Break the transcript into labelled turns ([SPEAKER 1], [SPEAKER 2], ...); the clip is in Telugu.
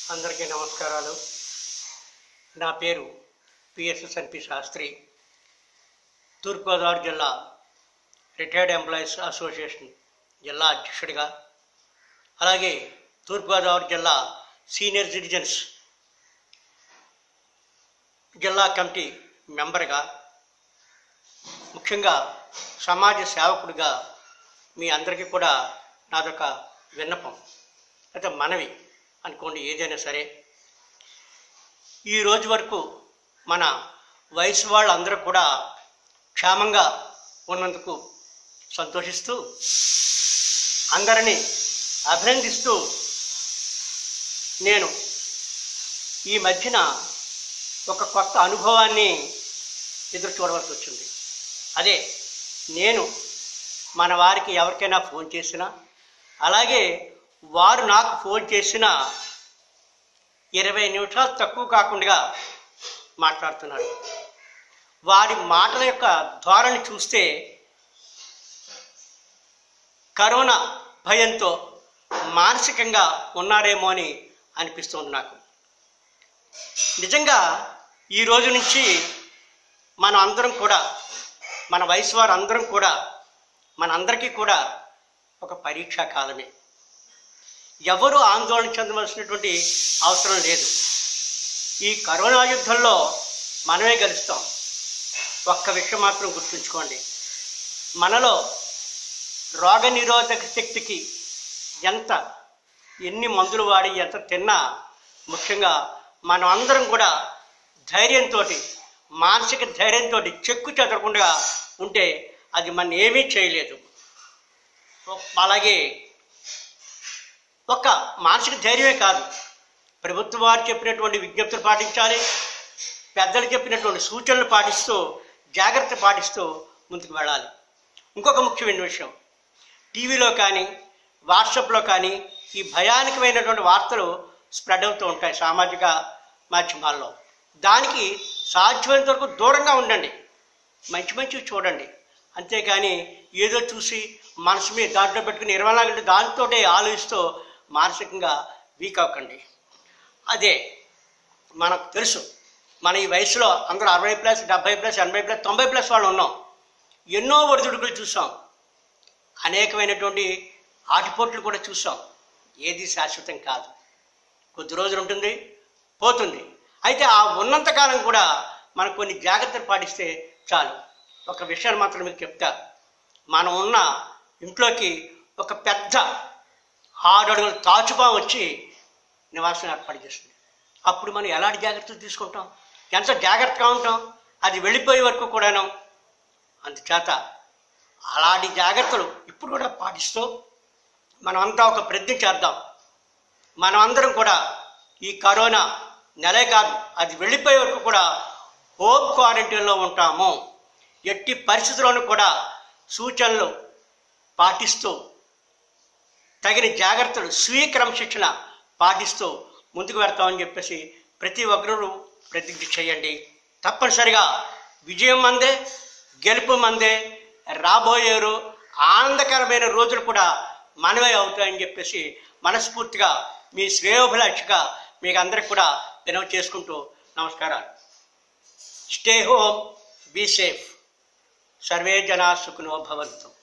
[SPEAKER 1] అందరికీ నమస్కారాలు నా పేరు పిఎస్ఎస్ఎన్పి శాస్త్రి తూర్పుగోదావరి జిల్లా రిటైర్డ్ ఎంప్లాయీస్ అసోసియేషన్ జిల్లా అధ్యక్షుడిగా అలాగే తూర్పుగోదావరి జిల్లా సీనియర్ సిటిజన్స్ జిల్లా కమిటీ మెంబర్గా ముఖ్యంగా సమాజ సేవకుడిగా మీ అందరికీ కూడా నాదొక విన్నపం అయితే మనవి అనుకోండి ఏదైనా సరే ఈ రోజు వరకు మన వయసు వాళ్ళందరూ కూడా క్షేమంగా ఉన్నందుకు సంతోషిస్తూ అందరినీ అభినందిస్తూ నేను ఈ మధ్యన ఒక కొత్త అనుభవాన్ని ఎదురు చూడవలసి వచ్చింది అదే నేను మన వారికి ఎవరికైనా ఫోన్ చేసినా అలాగే వారు నాకు ఫోన్ చేసిన ఇరవై నిమిషాలు తక్కువ కాకుండా మాట్లాడుతున్నారు వారి మాటల యొక్క ధోరణి చూస్తే కరోనా భయంతో మానసికంగా ఉన్నారేమో అని అనిపిస్తుంది నాకు నిజంగా ఈ రోజు నుంచి మనం అందరం కూడా మన వయసు వారు అందరం కూడా మనందరికీ కూడా ఒక పరీక్షా కాలమే ఎవరు ఆందోళన చెందవలసినటువంటి అవసరం లేదు ఈ కరోనా యుద్ధంలో మనమే గెలుస్తాం ఒక్క విషయం మాత్రం గుర్తుంచుకోండి మనలో రోగ నిరోధక శక్తికి ఎంత ఎన్ని మందులు వాడి ఎంత తిన్నా ముఖ్యంగా మనం అందరం కూడా ధైర్యంతో మానసిక ధైర్యంతో చెక్కు చెదరకుండా ఉంటే అది మన ఏమీ చేయలేదు అలాగే ఒక్క మానసిక ధైర్యమే కాదు ప్రభుత్వం వారు చెప్పినటువంటి విజ్ఞప్తులు పాటించాలి పెద్దలు చెప్పినటువంటి సూచనలు పాటిస్తూ జాగ్రత్త పాటిస్తూ ముందుకు వెళ్ళాలి ఇంకొక ముఖ్యమైన విషయం టీవీలో కానీ వాట్సాప్లో కానీ ఈ భయానకమైనటువంటి వార్తలు స్ప్రెడ్ అవుతూ ఉంటాయి సామాజిక మాధ్యమాల్లో దానికి సాధ్యమైనంత వరకు దూరంగా ఉండండి మంచి మంచివి చూడండి అంతేకాని ఏదో చూసి మనసు మీద దాంట్లో పెట్టుకుని ఇరవై నాలుగు గంటలు దాంతోటే ఆలోచిస్తూ మానసికంగా వీక్ అవ్వకండి అదే మనకు తెలుసు మన ఈ వయసులో అందరూ అరవై ప్లస్ డెబ్బై ప్లస్ ఎనభై ప్లస్ తొంభై ప్లస్ వాళ్ళు ఉన్నాం ఎన్నో ఒడిదుడుకులు చూసాం అనేకమైనటువంటి ఆటిపోట్లు కూడా చూసాం ఏది శాశ్వతం కాదు కొద్ది రోజులు ఉంటుంది పోతుంది అయితే ఆ ఉన్నంతకాలం కూడా మనం కొన్ని జాగ్రత్తలు పాటిస్తే చాలు ఒక విషయాన్ని మాత్రం మీకు చెప్తా మనం ఉన్న ఇంట్లోకి ఒక పెద్ద ఆరు అడుగుల తాచుపా వచ్చి నివాసం ఏర్పాటు చేస్తుంది అప్పుడు మనం ఎలాంటి జాగ్రత్తలు తీసుకుంటాం ఎంత జాగ్రత్తగా ఉంటాం అది వెళ్ళిపోయే వరకు కూడాను అందుచేత అలాంటి జాగ్రత్తలు ఇప్పుడు కూడా పాటిస్తూ మనమంతా ఒక ప్రతిజ్ఞ చేద్దాం మనం అందరం కూడా ఈ కరోనా నెలే కాదు అది వెళ్ళిపోయే వరకు కూడా హోమ్ క్వారంటైన్లో ఉంటాము ఎట్టి పరిస్థితుల్లోనూ కూడా సూచనలు పాటిస్తూ తగిన జాగ్రత్తలు స్వీయ క్రమశిక్షణ పాటిస్తూ ముందుకు వెళ్తామని చెప్పేసి ప్రతి ఒక్కరూ ప్రతిజ్ఞ చేయండి తప్పనిసరిగా విజయం మందే గెలుపు మందే రాబోయేరు ఆనందకరమైన రోజులు కూడా మనవే అవుతాయని చెప్పేసి మనస్ఫూర్తిగా మీ శ్రేయోభిలాషిగా మీకు అందరికి కూడా వినవ చేసుకుంటూ నమస్కారాలు స్టే హోమ్ బీ సేఫ్ సర్వే జనా సుఖినో భవంతు